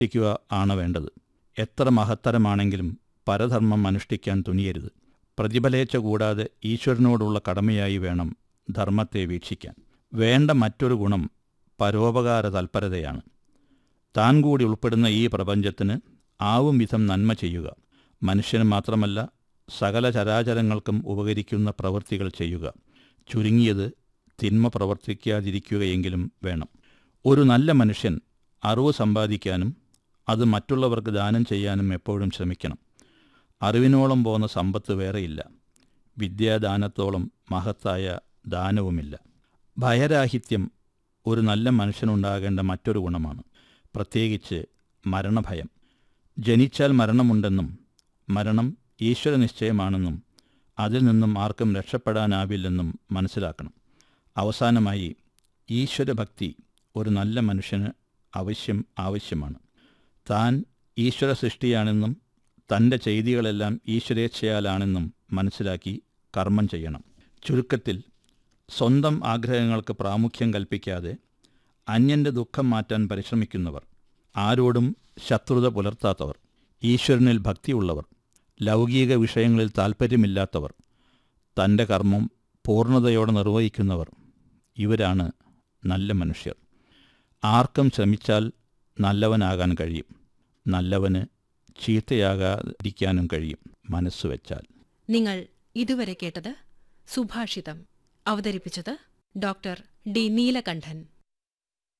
അനുഷ്ഠിക്കുക ആണ് വേണ്ടത് എത്ര മഹത്തരമാണെങ്കിലും പരധർമ്മം അനുഷ്ഠിക്കാൻ തുനിയരുത് പ്രതിഫലേച്ഛ കൂടാതെ ഈശ്വരനോടുള്ള കടമയായി വേണം ധർമ്മത്തെ വീക്ഷിക്കാൻ വേണ്ട മറ്റൊരു ഗുണം പരോപകാര തൽപരതയാണ് താൻ കൂടി ഉൾപ്പെടുന്ന ഈ പ്രപഞ്ചത്തിന് ആവും വിധം നന്മ ചെയ്യുക മനുഷ്യന് മാത്രമല്ല സകല ചരാചരങ്ങൾക്കും ഉപകരിക്കുന്ന പ്രവൃത്തികൾ ചെയ്യുക ചുരുങ്ങിയത് തിന്മ പ്രവർത്തിക്കാതിരിക്കുകയെങ്കിലും വേണം ഒരു നല്ല മനുഷ്യൻ അറിവ് സമ്പാദിക്കാനും അത് മറ്റുള്ളവർക്ക് ദാനം ചെയ്യാനും എപ്പോഴും ശ്രമിക്കണം അറിവിനോളം പോകുന്ന സമ്പത്ത് വേറെയില്ല വിദ്യാദാനത്തോളം മഹത്തായ ദാനവുമില്ല ഭയരാഹിത്യം ഒരു നല്ല മനുഷ്യനുണ്ടാകേണ്ട മറ്റൊരു ഗുണമാണ് പ്രത്യേകിച്ച് മരണഭയം ജനിച്ചാൽ മരണമുണ്ടെന്നും മരണം ഈശ്വര നിശ്ചയമാണെന്നും അതിൽ നിന്നും ആർക്കും രക്ഷപ്പെടാനാവില്ലെന്നും മനസ്സിലാക്കണം അവസാനമായി ഈശ്വരഭക്തി ഒരു നല്ല മനുഷ്യന് അവശ്യം ആവശ്യമാണ് താൻ ഈശ്വര സൃഷ്ടിയാണെന്നും തൻ്റെ ചെയ്തികളെല്ലാം ഈശ്വരേച്ഛയാലാണെന്നും മനസ്സിലാക്കി കർമ്മം ചെയ്യണം ചുരുക്കത്തിൽ സ്വന്തം ആഗ്രഹങ്ങൾക്ക് പ്രാമുഖ്യം കൽപ്പിക്കാതെ അന്യൻ്റെ ദുഃഖം മാറ്റാൻ പരിശ്രമിക്കുന്നവർ ആരോടും ശത്രുത പുലർത്താത്തവർ ഈശ്വരനിൽ ഭക്തിയുള്ളവർ ലൗകിക വിഷയങ്ങളിൽ താൽപ്പര്യമില്ലാത്തവർ തൻ്റെ കർമ്മം പൂർണ്ണതയോടെ നിർവഹിക്കുന്നവർ ഇവരാണ് നല്ല മനുഷ്യർ ആർക്കും ശ്രമിച്ചാൽ നല്ലവനാകാൻ കഴിയും നല്ലവന് ചീത്തയാകാതിരിക്കാനും കഴിയും മനസ്സ് വെച്ചാൽ നിങ്ങൾ ഇതുവരെ കേട്ടത് സുഭാഷിതം അവതരിപ്പിച്ചത് ഡോക്ടർ ഡി നീലകണ്ഠൻ